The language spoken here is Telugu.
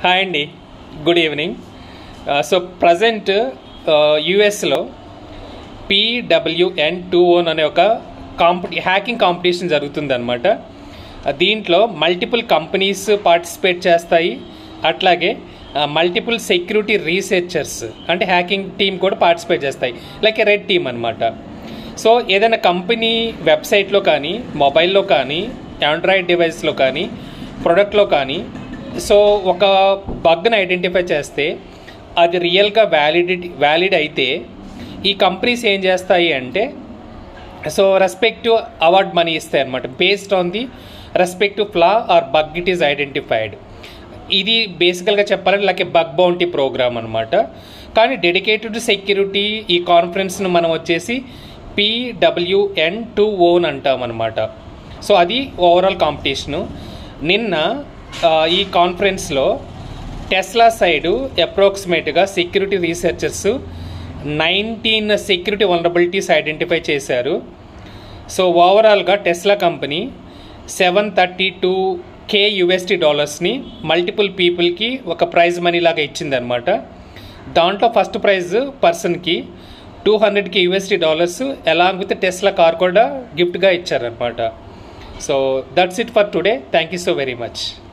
హాయ్ అండి గుడ్ ఈవినింగ్ సో ప్రజెంట్ యుఎస్లో పిడబ్ల్యూఎన్ టూ ఓన్ అనే ఒక కాంపిటీ హ్యాకింగ్ కాంపిటీషన్ జరుగుతుందన్నమాట దీంట్లో మల్టిపుల్ కంపెనీస్ పార్టిసిపేట్ చేస్తాయి అట్లాగే మల్టిపుల్ సెక్యూరిటీ రీసెర్చర్స్ అంటే హ్యాకింగ్ టీమ్ కూడా పార్టిసిపేట్ చేస్తాయి లైక్ రెడ్ టీమ్ అనమాట సో ఏదైనా కంపెనీ వెబ్సైట్లో కానీ మొబైల్లో కానీ ఆండ్రాయిడ్ డివైస్లో కానీ ప్రొడక్ట్లో కానీ సో ఒక బగ్ని ఐడెంటిఫై చేస్తే అది రియల్గా వ్యాలిడిటీ వ్యాలిడ్ అయితే ఈ కంపెనీస్ ఏం చేస్తాయి అంటే సో రెస్పెక్టివ్ అవార్డ్ మనీ ఇస్తాయి అనమాట based on the respective flaw or bug it is identified ఇది బేసికల్గా చెప్పాలంటే లైక్ బగ్ బౌంటీ ప్రోగ్రామ్ అనమాట కానీ డెడికేటెడ్ సెక్యూరిటీ ఈ కాన్ఫరెన్స్ను మనం వచ్చేసి పిడబ్ల్యూఎన్ టూ ఓన్ అంటాం అనమాట సో అది ఓవరాల్ కాంపిటీషను నిన్న ఈ కాన్ఫరెన్స్లో టెస్లా సైడు అప్రాక్సిమేట్గా security researchers nineteen security vulnerabilities identify చేశారు సో ఓవరాల్గా Tesla company seven thirty two K USD డాలర్స్ని మల్టిపుల్ పీపుల్కి ఒక ప్రైజ్ మనీ లాగా ఇచ్చిందనమాట దాంట్లో ఫస్ట్ ప్రైజ్ పర్సన్కి టూ హండ్రెడ్కి USD dollars along with Tesla car కూడా గిఫ్ట్గా ఇచ్చారనమాట so that's it for today thank you so very much